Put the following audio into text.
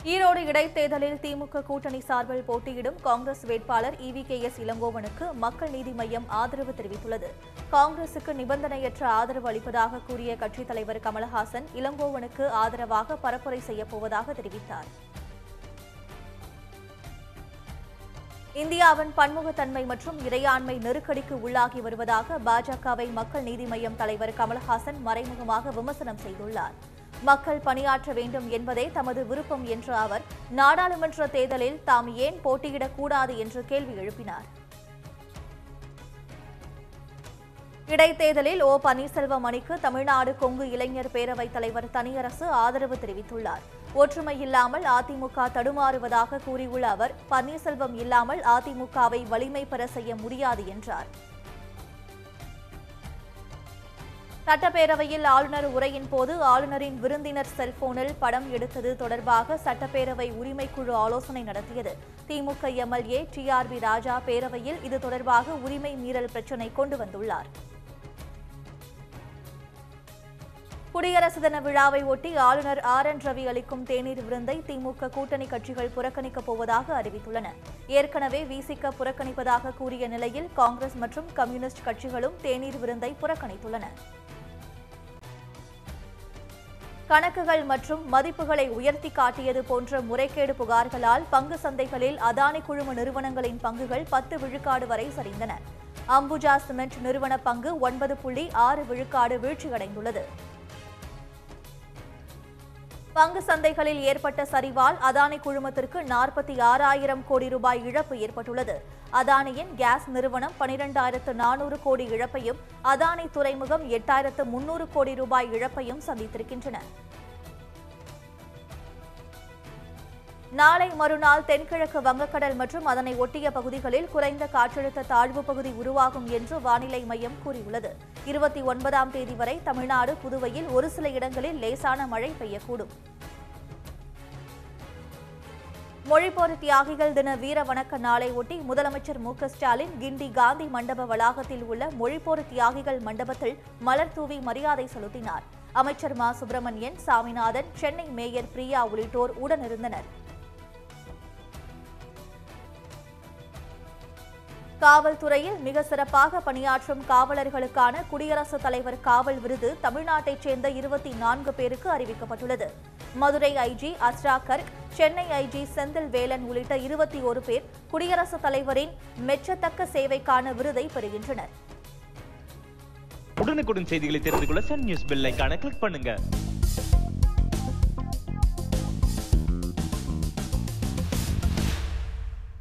ஈரோடு இடைத்தேர்தலில் திமுக கூட்டணி சார்பில் போட்டியிடும் காங்கிரஸ் வேட்பாளர் இவி கே எஸ் இளங்கோவனுக்கு மக்கள் நீதி மய்யம் ஆதரவு தெரிவித்துள்ளது காங்கிரசுக்கு நிபந்தனையற்ற ஆதரவு அளிப்பதாக கூறிய கட்சித் தலைவர் கமலஹாசன் இளங்கோவனுக்கு ஆதரவாக பரப்புரை செய்யப்போவதாக தெரிவித்தார் இந்தியாவின் பன்முகத்தன்மை மற்றும் இறையாண்மை நெருக்கடிக்கு உள்ளாகி வருவதாக பாஜகவை மக்கள் நீதி மய்யம் தலைவர் கமல்ஹாசன் மறைமுகமாக விமர்சனம் செய்துள்ளார் மக்கள் பணியாற்ற வேண்டும் என்பதே தமது விருப்பம் என்ற அவர் நாடாளுமன்ற தேர்தலில் தாம் ஏன் போட்டியிடக்கூடாது என்று கேள்வி எழுப்பினார் இடைத்தேர்தலில் ஓ பன்னீர்செல்வம் அணிக்கு தமிழ்நாடு கொங்கு இளைஞர் பேரவைத் தலைவர் தனியரசு ஆதரவு தெரிவித்துள்ளார் ஒற்றுமை இல்லாமல் அதிமுக தடுமாறுவதாக கூறியுள்ள அவர் பன்னீர்செல்வம் இல்லாமல் அதிமுகவை வலிமை பெற செய்ய முடியாது என்றார் சட்டப்பேரவையில் ஆளுநர் உரையின் போது ஆளுநரின் விருந்தினர் செல்போனில் படம் எடுத்தது தொடர்பாக சட்டப்பேரவை உரிமைக்குழு ஆலோசனை நடத்தியது திமுக எம்எல்ஏ டிஆர்பி ராஜா பேரவையில் இது தொடர்பாக உரிமை மீறல் பிரச்சினை கொண்டு வந்துள்ளார் குடியரசு தின விழாவை ஒட்டி ஆளுநர் ஆர் என் ரவி அளிக்கும் தேநீர் விருந்தை திமுக கூட்டணி கட்சிகள் புறக்கணிக்கப் போவதாக அறிவித்துள்ளன ஏற்கனவே விசிக புறக்கணிப்பதாக கூறிய நிலையில் காங்கிரஸ் மற்றும் கம்யூனிஸ்ட் கட்சிகளும் தேநீர் விருந்தை புறக்கணித்துள்ளன கணக்குகள் மற்றும் மதிப்புகளை உயர்த்தி காட்டியது போன்ற முறைகேடு புகார்களால் பங்கு சந்தைகளில் அதானி குழும நிறுவனங்களின் பங்குகள் பத்து விழுக்காடு வரை சரிந்தன அம்புஜா சிமெண்ட் நிறுவன பங்கு ஒன்பது புள்ளி ஆறு விழுக்காடு வீழ்ச்சியடைந்துள்ளது பங்கு சந்தைகளில் ஏற்பட்ட சரிவால் அதானி குழுமத்திற்கு நாற்பத்தி ஆறாயிரம் கோடி ரூபாய் இழப்பு ஏற்பட்டுள்ளது அதானியின் கேஸ் நிறுவனம் பனிரெண்டாயிரத்து நானூறு கோடி இழப்பையும் அதானி துறைமுகம் எட்டாயிரத்து முன்னூறு கோடி ரூபாய் இழப்பையும் சந்தித்திருக்கின்றன நாளை மறுநாள் தென்கிழக்கு வங்கக்கடல் மற்றும் அதனை ஒட்டிய பகுதிகளில் குறைந்த காற்றழுத்த தாழ்வு பகுதி உருவாகும் என்று வானிலை மையம் கூறியுள்ளது இருபத்தி ஒன்பதாம் தேதி வரை தமிழ்நாடு புதுவையில் ஒரு சில இடங்களில் லேசான மழை பெய்யக்கூடும் மொழிப்போர் தியாகிகள் தின வீர வணக்க நாளை ஒட்டி முதலமைச்சர் மு க ஸ்டாலின் கிண்டி காந்தி மண்டப வளாகத்தில் உள்ள மொழிப்போர் தியாகிகள் மண்டபத்தில் மலர் தூவி மரியாதை செலுத்தினார் அமைச்சர் மா சுப்பிரமணியன் சாமிநாதன் சென்னை மேயர் பிரியா உள்ளிட்டோர் உடனிருந்தனர் காவல்துறையில் மிக சிறப்பாக பணியாற்றும் காவலர்களுக்கான குடியரசுத் தலைவர் காவல் விருது தமிழ்நாட்டைச் சேர்ந்த இருபத்தி நான்கு பேருக்கு அறிவிக்கப்பட்டுள்ளது மதுரை ஐஜி அஸ்ரா கர்க் சென்னை ஐஜி செந்தில் வேலன் உள்ளிட்ட இருபத்தி ஒரு பேர் குடியரசுத் தலைவரின் மெச்சத்தக்க சேவைக்கான விருதை பெறுகின்றனர் உடனுக்குடன் செய்திகளை தெரிந்து கொள்ள சன் நியூஸ் பெல் ஐகானை கிளிக் பண்ணுங்க